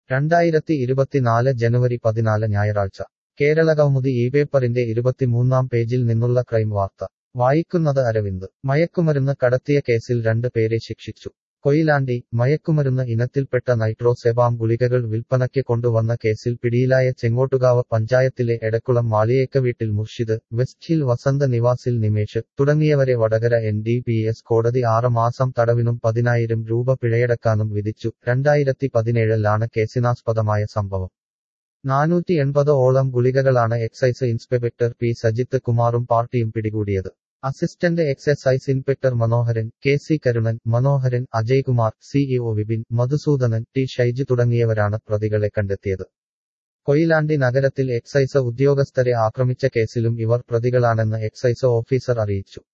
രണ്ടായിരത്തി ഇരുപത്തിനാല് ജനുവരി പതിനാല് ഞായറാഴ്ച കേരളകൗമുദി ഈ പേപ്പറിന്റെ ഇരുപത്തിമൂന്നാം പേജിൽ നിന്നുള്ള ക്രൈം വാർത്ത വായിക്കുന്നത് അരവിന്ദ് മയക്കുമരുന്ന് കടത്തിയ കേസിൽ രണ്ട് പേരെ ശിക്ഷിച്ചു കൊയിലാണ്ടി മയക്കുമരുന്ന് ഇനത്തിൽപ്പെട്ട നൈട്രോസെബാം ഗുളികകൾ വിൽപ്പനയ്ക്ക് കൊണ്ടുവന്ന കേസിൽ പിടിയിലായ ചെങ്ങോട്ടുകാവ് പഞ്ചായത്തിലെ എടക്കുളം മാളിയേക്ക വീട്ടിൽ മുർഷിദ് വെസ്റ്റ് ഹിൽ വസന്ത നിവാസിൽ നിമേഷ് തുടങ്ങിയവരെ Vadakara N D P S കോടതി ആറ് മാസം തടവിനും പതിനായിരം രൂപ പിഴയടക്കാനും വിധിച്ചു രണ്ടായിരത്തി പതിനേഴിലാണ് കേസിനാസ്പദമായ സംഭവം നാനൂറ്റി എൺപത് ഓളം ഗുളികകളാണ് എക്സൈസ് ഇൻസ്പെക്ടർ പി സജിത്ത് കുമാറും പാർട്ടിയും പിടികൂടിയത് assistant excise inspector Manoharan K C Karunan Manoharan Ajaykumar CEO Vipin Madhusoodanan T Shaiju തുടങ്ങിയവരാണ് പ്രതികളെ കണ്ടെത്തിയത് കൊയിലാണ്ടി നഗരത്തിൽ എക്സൈസ് ഉദ്യോഗസ്ഥരെ ആക്രമിച്ച കേസിലും ഇവർ പ്രതികളാണെന്ന് എക്സൈസ് ഓഫീസർ അറിയിച്ചു